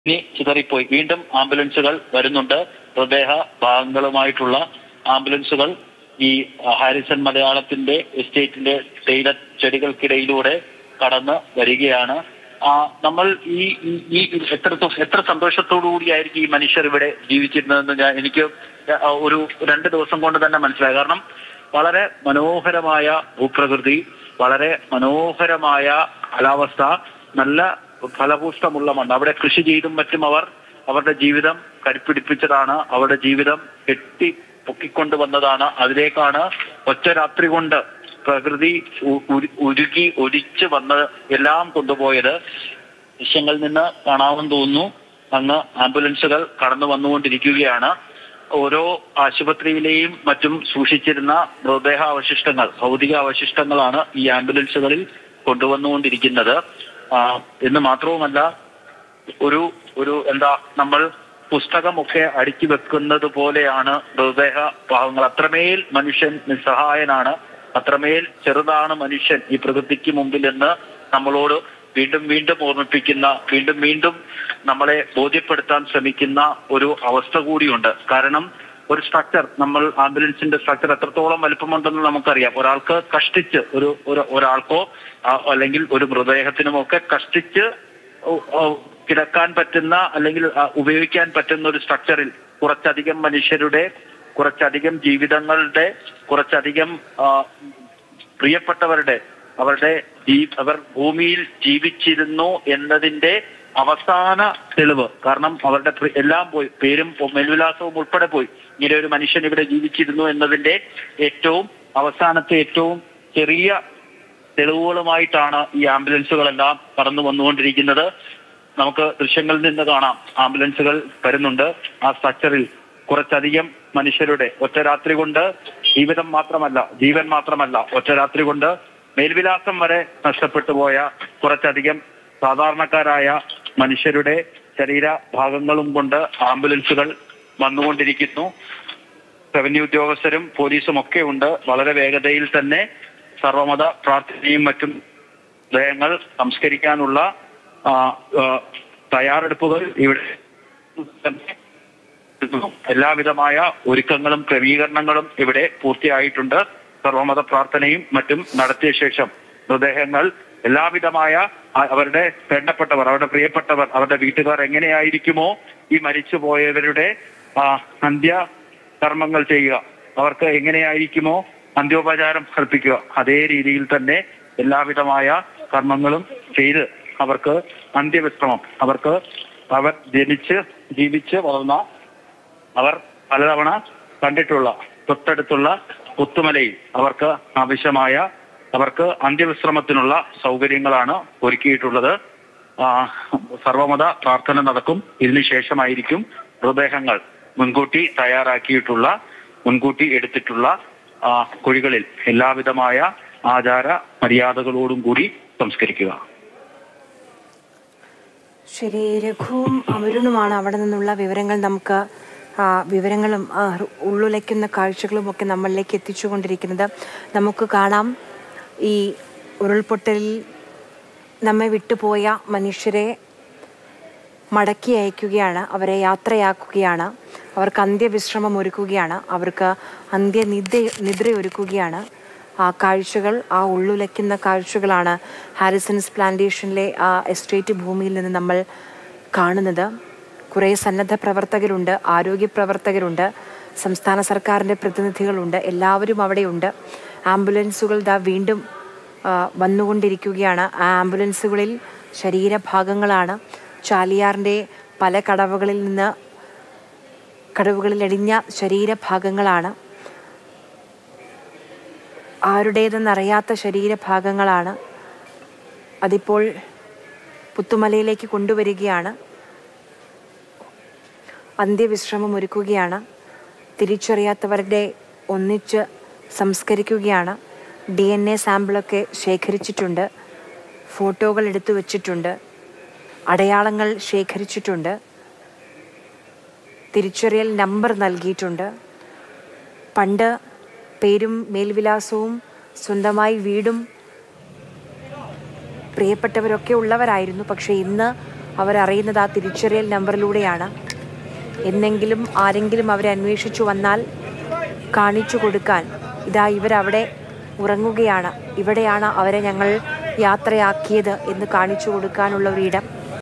ഇനി ചിതറിപ്പോയി വീണ്ടും ആംബുലൻസുകൾ വരുന്നുണ്ട് മൃതദേഹ ഭാഗങ്ങളുമായിട്ടുള്ള ആംബുലൻസുകൾ ഈ ഹാരിസൺ മലയാളത്തിന്റെ എസ്റ്റേറ്റിന്റെ തേയില ചെടികൾക്കിടയിലൂടെ കടന്ന് വരികയാണ് ആ നമ്മൾ ഈ ഈ- ഈ എത്ര എത്ര സന്തോഷത്തോടു കൂടിയായിരിക്കും ഈ മനുഷ്യർ ഇവിടെ ജീവിച്ചിരുന്നതെന്ന് ഞാൻ എനിക്ക് ഒരു രണ്ട് ദിവസം കൊണ്ട് തന്നെ മനസ്സിലായി കാരണം വളരെ മനോഹരമായ ഭൂപ്രകൃതി വളരെ മനോഹരമായ കാലാവസ്ഥ നല്ല ഫലപുഷ്ടമുള്ള മണ്ണ് അവിടെ കൃഷി ചെയ്തും മറ്റും അവർ അവരുടെ ജീവിതം കരുപ്പിടിപ്പിച്ചതാണ് അവരുടെ ജീവിതം കെട്ടി പൊക്കിക്കൊണ്ട് വന്നതാണ് അതിലേക്കാണ് ഒറ്റ രാത്രി കൊണ്ട് പ്രകൃതി ഉ- ഉരു- ഉരുകി ഒലിച്ച് വന്ന് എല്ലാം കൊണ്ടുപോയത് ദൃശ്യങ്ങളിൽ നിന്ന് കാണാമെന്ന് തോന്നുന്നു അങ്ങ് ആംബുലൻസുകൾ കടന്നു വന്നുകൊണ്ടിരിക്കുകയാണ് ഓരോ ആശുപത്രിയിലെയും മറ്റും സൂക്ഷിച്ചിരുന്ന മൃതദേഹ അവശിഷ്ടങ്ങൾ ഭൗതിക അവശിഷ്ടങ്ങളാണ് ഈ ആംബുലൻസുകളിൽ കൊണ്ടുവന്നുകൊണ്ടിരിക്കുന്നത് ആ, എന്ന് മാത്രവുമല്ല ഒരു ഒരു എന്താ നമ്മൾ പുസ്തകമൊക്കെ അടുക്കി വെക്കുന്നത് പോലെയാണ് മൃതദേഹ ഭാവങ്ങൾ അത്രമേൽ മനുഷ്യൻ നിസ്സഹായനാണ് അത്രമേൽ ചെറുതാണ് മനുഷ്യൻ ഈ പ്രകൃതിക്ക് മുമ്പിൽ എന്ന് നമ്മളോട് വീണ്ടും വീണ്ടും ഓർമ്മിപ്പിക്കുന്ന വീണ്ടും വീണ്ടും നമ്മളെ ബോധ്യപ്പെടുത്താൻ ശ്രമിക്കുന്ന ഒരു അവസ്ഥ കൂടിയുണ്ട് കാരണം ഒരു സ്ട്രക്ചർ നമ്മൾ ആംബുലൻസിന്റെ സ്ട്രക്ചർ എത്രത്തോളം വലുപ്പമുണ്ടെന്ന് നമുക്കറിയാം ഒരാൾക്ക് കഷ്ടിച്ച് ഒരു ഒരു- ഒരാൾക്കോ ആ, അല്ലെങ്കിൽ ഒരു മൃതദേഹത്തിനുമൊക്കെ കഷ്ടിച്ച് ഓ- ഓ, കിടക്കാൻ പറ്റുന്ന അല്ലെങ്കിൽ ആ, ഉപയോഗിക്കാൻ പറ്റുന്ന ഒരു സ്ട്രക്ചറിൽ കുറച്ചധികം മനുഷ്യരുടെ കുറച്ചധികം ജീവിതങ്ങളുടെ കുറച്ചധികം ആ, പ്രിയപ്പെട്ടവരുടെ അവരുടെ ജീ- അവർ ഭൂമിയിൽ ജീവിച്ചിരുന്നു എന്നതിന്റെ അവസാന തെളിവ് കാരണം അവരുടെ പ്രി- എല്ലാം പോയി പേരും മേൽവിലാസവും ഉൾപ്പെടെ പോയി ഇങ്ങനെ ഒരു മനുഷ്യൻ ഇവിടെ ജീവിച്ചിരുന്നു എന്നതിന്റെ ഏറ്റവും അവസാനത്തെ ഏറ്റവും ചെറിയ തെളിവുകളുമായിട്ടാണ് ഈ ആംബുലൻസുകളെല്ലാം കടന്നു വന്നുകൊണ്ടിരിക്കുന്നത് നമുക്ക് ദൃശ്യങ്ങളിൽ നിന്ന് കാണാം ആംബുലൻസുകൾ വരുന്നുണ്ട് ആ സ്ട്രക്ചറിൽ കുറച്ചധികം മനുഷ്യരുടെ ഒറ്റ രാത്രി കൊണ്ട് ജീവിതം മാത്രമല്ല ജീവൻ മാത്രമല്ല ഒറ്റ രാത്രി കൊണ്ട് മേൽവിലാസം വരെ നഷ്ടപ്പെട്ടു പോയ കുറച്ചധികം സാധാരണക്കാരായ മനുഷ്യരുടെ ശരീര ഭാഗങ്ങളും കൊണ്ട് ആംബുലൻസുകൾ വന്നുകൊണ്ടിരിക്കുന്നു റവന്യൂ ഉദ്യോഗസ്ഥരും പോലീസും ഒക്കെ ഉണ്ട് വളരെ വേഗതയിൽ തന്നെ സർവമത പ്രാർത്ഥനയും മറ്റും ഹൃദയങ്ങൾ സംസ്കരിക്കാനുള്ള ആ, ആ, തയ്യാറെടുപ്പുകൾ ഇവിടെ എല്ലാവിധമായ ഒരുക്കങ്ങളും ക്രമീകരണങ്ങളും ഇവിടെ പൂർത്തിയായിട്ടുണ്ട് സർവമത പ്രാർത്ഥനയും മറ്റും നടത്തിയ ശേഷം മൃതദേഹങ്ങൾ എല്ലാവിധമായ ആ- അവരുടെ വേണ്ടപ്പെട്ടവർ അവരുടെ പ്രിയപ്പെട്ടവർ അവരുടെ വീട്ടുകാർ എങ്ങനെയായിരിക്കുമോ ഈ മരിച്ചുപോയവരുടെ ആ, അന്ത്യ കർമ്മങ്ങൾ ചെയ്യുക അവർക്ക് എങ്ങനെയായിരിക്കുമോ അന്ത്യോപചാരം അർപ്പിക്കുക അതേ രീതിയിൽ തന്നെ എല്ലാവിധമായ കർമ്മങ്ങളും ചെയ്ത് അവർക്ക് അന്ത്യവിശ്രമം അവർക്ക് അവർ ജനിച്ച് ജീവിച്ച് വളർന്ന അവർ പലതവണ കണ്ടിട്ടുള്ള തൊട്ടടുത്തുള്ള പുത്തുമലയിൽ അവർക്ക് ആവശ്യമായ അവർക്ക് അന്ത്യവിശ്രമത്തിനുള്ള സൗകര്യങ്ങളാണ് ഒരുക്കിയിട്ടുള്ളത് ആ, സർവമത പ്രാർത്ഥന നടക്കും ഇതിനു ശേഷമായിരിക്കും മൃതദേഹങ്ങൾ മുൻകൂട്ടി തയ്യാറാക്കിയിട്ടുള്ള മുൻകൂട്ടി എടുത്തിട്ടുള്ള ആ, കുഴികളിൽ എല്ലാവിധമായ ആചാര മര്യാദകളോടും കൂടി സംസ്കരിക്കുക ശരി രഘുവും അമരുണുമാണ് അവിടെ നിന്നുള്ള വിവരങ്ങൾ നമുക്ക് ആ, വിവരങ്ങളും ആ, ഉള്ളുലയ്ക്കുന്ന കാഴ്ചകളും ഒക്കെ നമ്മളിലേക്ക് എത്തിച്ചുകൊണ്ടിരിക്കുന്നത് നമുക്ക് കാണാം ഈ ഉരുൾപൊട്ടലിൽ നമ്മെ വിട്ടുപോയ മനുഷ്യരെ മടക്കി അയക്കുകയാണ് അവരെ യാത്രയാക്കുകയാണ് അവർക്ക് അന്ത്യവിശ്രമം ഒരുക്കുകയാണ് അവർക്ക് അന്ത്യനിദ്ര നിദ്ര ഒരുക്കുകയാണ് ആ കാഴ്ചകൾ ആ ഉള്ളുലയ്ക്കുന്ന കാഴ്ചകളാണ് ഹാരിസൺസ് പ്ലാന്റേഷനിലെ ആ എസ്റ്റേറ്റ് ഭൂമിയിൽ നിന്ന് നമ്മൾ കാണുന്നത് കുറേ സന്നദ്ധ പ്രവർത്തകരുണ്ട് ആരോഗ്യ പ്രവർത്തകരുണ്ട് സംസ്ഥാന സർക്കാരിൻ്റെ പ്രതിനിധികളുണ്ട് എല്ലാവരും അവിടെയുണ്ട് ആംബുലൻസുകൾ ദാ വീണ്ടും ആ, വന്നുകൊണ്ടിരിക്കുകയാണ് ആ ആംബുലൻസുകളിൽ ശരീരഭാഗങ്ങളാണ് ചാലിയാറിൻ്റെ പല കടവുകളിൽ നിന്ന് കടവുകളിൽ അടിഞ്ഞ ശരീരഭാഗങ്ങളാണ് ആരുടേതെന്നറിയാത്ത ശരീരഭാഗങ്ങളാണ് അതിപ്പോൾ പുത്തുമലയിലേക്ക് കൊണ്ടുവരികയാണ് അന്ത്യവിശ്രമം ഒരുക്കുകയാണ് തിരിച്ചറിയാത്തവരുടെ ഒന്നിച്ച് സംസ്കരിക്കുകയാണ് ഡി എൻ എ സാമ്പിളൊക്കെ ശേഖരിച്ചിട്ടുണ്ട് ഫോട്ടോകൾ എടുത്തു വച്ചിട്ടുണ്ട് അടയാളങ്ങൾ ശേഖരിച്ചിട്ടുണ്ട് തിരിച്ചറിയൽ നമ്പർ നൽകിയിട്ടുണ്ട് പണ്ട് പേരും മേൽവിലാസവും സ്വന്തമായി വീടും പ്രിയപ്പെട്ടവരൊക്കെ ഉള്ളവരായിരുന്നു പക്ഷേ ഇന്ന് അവരറിയുന്നത് ആ തിരിച്ചറിയൽ നമ്പറിലൂടെയാണ് എന്നെങ്കിലും ആരെങ്കിലും അവരെ അന്വേഷിച്ചു വന്നാൽ കാണിച്ചു കൊടുക്കാൻ ഇതാ ഇവരവിടെ ഉറങ്ങുകയാണ് ഇവിടെയാണ് അവരെ ഞങ്ങൾ യാത്രയാക്കിയത് എന്ന് കാണിച്ചു കൊടുക്കാനുള്ള ഒരിടം